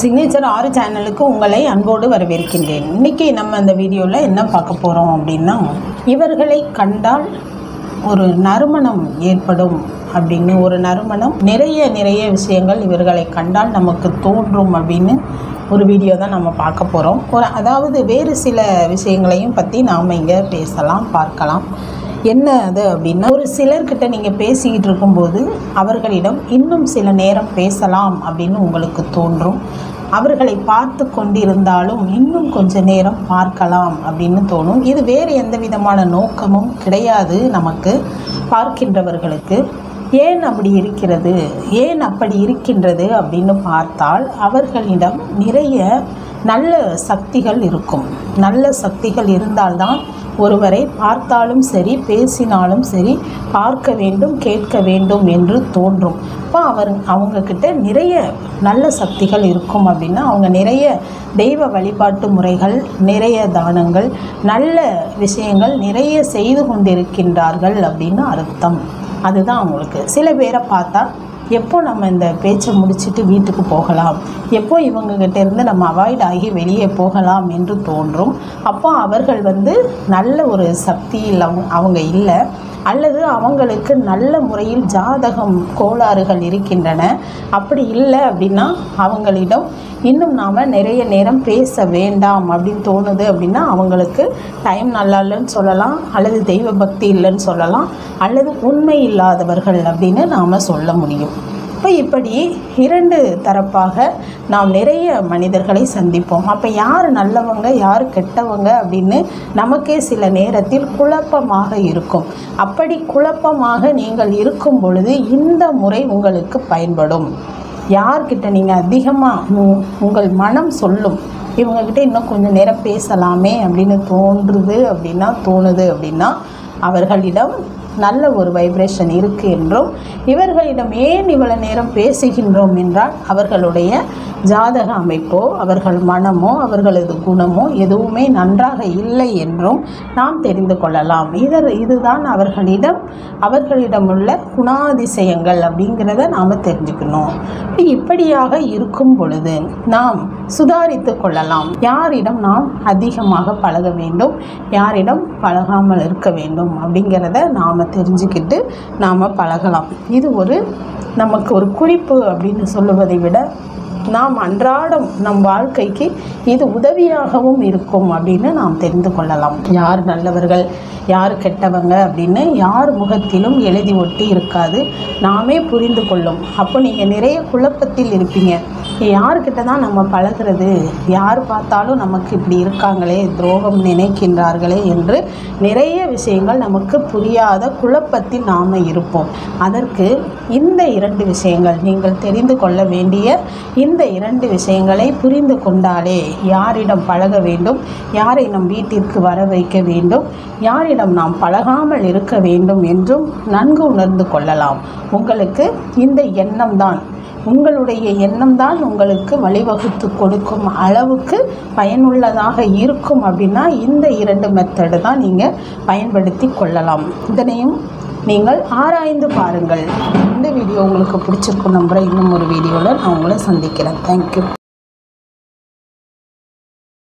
signature ஆறு சேனலுக்கு உங்களை அன்போடு வரவேற்கின்றேன் இன்னைக்கு நம்ம இந்த வீடியோவில் என்ன பார்க்க போகிறோம் அப்படின்னா இவர்களை கண்டால் ஒரு நறுமணம் ஏற்படும் அப்படின்னு ஒரு நறுமணம் நிறைய நிறைய விஷயங்கள் இவர்களை கண்டால் நமக்கு தோன்றும் அப்படின்னு ஒரு வீடியோ தான் நம்ம பார்க்க போகிறோம் ஒரு அதாவது வேறு சில விஷயங்களையும் பற்றி நாம் இங்கே பேசலாம் பார்க்கலாம் என்ன அது அப்படின்னா ஒரு சிலர்கிட்ட நீங்கள் பேசிக்கிட்டு இருக்கும்போது அவர்களிடம் இன்னும் சில நேரம் பேசலாம் அப்படின்னு உங்களுக்கு தோன்றும் அவர்களை பார்த்து கொண்டிருந்தாலும் இன்னும் கொஞ்ச நேரம் பார்க்கலாம் அப்படின்னு தோணும் இது வேறு எந்த விதமான நோக்கமும் கிடையாது நமக்கு பார்க்கின்றவர்களுக்கு ஏன் அப்படி இருக்கிறது ஏன் அப்படி இருக்கின்றது அப்படின்னு பார்த்தால் அவர்களிடம் நிறைய நல்ல சக்திகள் இருக்கும் நல்ல சக்திகள் இருந்தால்தான் ஒருவரை பார்த்தாலும் சரி பேசினாலும் சரி பார்க்க வேண்டும் கேட்க வேண்டும் என்று தோன்றும் அப்போ அவர் அவங்கக்கிட்ட நிறைய நல்ல சக்திகள் இருக்கும் அப்படின்னா அவங்க நிறைய தெய்வ வழிபாட்டு முறைகள் நிறைய தானங்கள் நல்ல விஷயங்கள் நிறைய செய்து கொண்டிருக்கின்றார்கள் அப்படின்னு அர்த்தம் அதுதான் அவங்களுக்கு சில பேரை பார்த்தா எப்போ நம்ம இந்த பேச்சை முடிச்சுட்டு வீட்டுக்கு போகலாம் எப்போ இவங்ககிட்ட இருந்து நம்ம அவாய்ட் ஆகி வெளியே போகலாம் என்று தோன்றும் அப்போ அவர்கள் வந்து நல்ல ஒரு சக்தியில் அவங்க அவங்க இல்லை அல்லது அவங்களுக்கு நல்ல முறையில் ஜாதகம் கோளாறுகள் இருக்கின்றன அப்படி இல்லை அப்படின்னா அவங்களிடம் இன்னும் நாம் நிறைய நேரம் பேச வேண்டாம் அப்படின்னு தோணுது அப்படின்னா அவங்களுக்கு டைம் நல்லா இல்லைன்னு சொல்லலாம் அல்லது தெய்வ பக்தி இல்லைன்னு சொல்லலாம் அல்லது உண்மை இல்லாதவர்கள் அப்படின்னு நாம் சொல்ல முடியும் இப்போ இப்படி இரண்டு தரப்பாக நாம் நிறைய மனிதர்களை சந்திப்போம் அப்போ யார் நல்லவங்க யார் கெட்டவங்க அப்படின்னு நமக்கே சில நேரத்தில் குழப்பமாக இருக்கும் அப்படி குழப்பமாக நீங்கள் இருக்கும் பொழுது இந்த முறை உங்களுக்கு பயன்படும் யார்கிட்ட நீங்கள் அதிகமாக உங்கள் மனம் சொல்லும் இவங்கக்கிட்ட இன்னும் கொஞ்சம் நேரம் பேசலாமே அப்படின்னு தோன்றுது அப்படின்னா தோணுது அப்படின்னா அவர்களிடம் நல்ல ஒரு வைப்ரேஷன் இருக்குது என்றும் இவர்களிடம் ஏன் இவ்வளவு நேரம் பேசுகின்றோம் என்றால் அவர்களுடைய ஜாதக அமைப்போ அவர்கள் மனமோ அவர்களது குணமோ எதுவுமே நன்றாக இல்லை என்றும் நாம் தெரிந்து கொள்ளலாம் இதர் இதுதான் அவர்களிடம் அவர்களிடம் உள்ள குணாதிசயங்கள் அப்படிங்கிறத நாம் தெரிஞ்சுக்கணும் இப்படியாக இருக்கும் பொழுது நாம் சுதாரித்து கொள்ளலாம் யாரிடம் நாம் அதிகமாக பழக வேண்டும் யாரிடம் பழகாமல் இருக்க வேண்டும் அப்படிங்கிறத நாம் தெரிஞ்சுக்கிட்டு நாம் பழகலாம் இது ஒரு நமக்கு ஒரு குறிப்பு அப்படின்னு சொல்லுவதை விட நாம் அன்றாடம் நம் வாழ்க்கைக்கு இது உதவியாகவும் இருக்கும் அப்படின்னு நாம் தெரிந்து கொள்ளலாம் யார் நல்லவர்கள் யார் கெட்டவங்க அப்படின்னு யார் முகத்திலும் எழுதி ஒட்டி இருக்காது நாமே புரிந்து கொள்ளும் அப்போ நீங்கள் நிறைய குழப்பத்தில் இருப்பீங்க யார்கிட்ட தான் நம்ம பழகிறது யார் பார்த்தாலும் நமக்கு இப்படி இருக்காங்களே துரோகம் நினைக்கின்றார்களே என்று நிறைய விஷயங்கள் நமக்கு புரியாத குழப்பத்தில் நாம் இருப்போம் அதற்கு இந்த இரண்டு விஷயங்கள் நீங்கள் தெரிந்து கொள்ள வேண்டிய இந்த இரண்டு விஷயங்களை புரிந்து கொண்டாலே யாரிடம் பழக வேண்டும் யாரை நம் வீட்டிற்கு வர வைக்க வேண்டும் யாரிடம் நாம் பழகாமல் இருக்க வேண்டும் என்றும் நன்கு உணர்ந்து கொள்ளலாம் உங்களுக்கு இந்த எண்ணம் தான் உங்களுடைய எண்ணம் தான் உங்களுக்கு வழிவகுத்து கொடுக்கும் அளவுக்கு பயனுள்ளதாக இருக்கும் அப்படின்னா இந்த இரண்டு மெத்தடு தான் நீங்கள் பயன்படுத்தி கொள்ளலாம் இதனையும் நீங்கள் ஆராய்ந்து பாருங்கள் இந்த வீடியோ உங்களுக்கு பிடிச்சிருக்கும் நம்புகிறேன் இன்னும் ஒரு வீடியோவில் நான் உங்களை சந்திக்கிறேன் தேங்க்யூ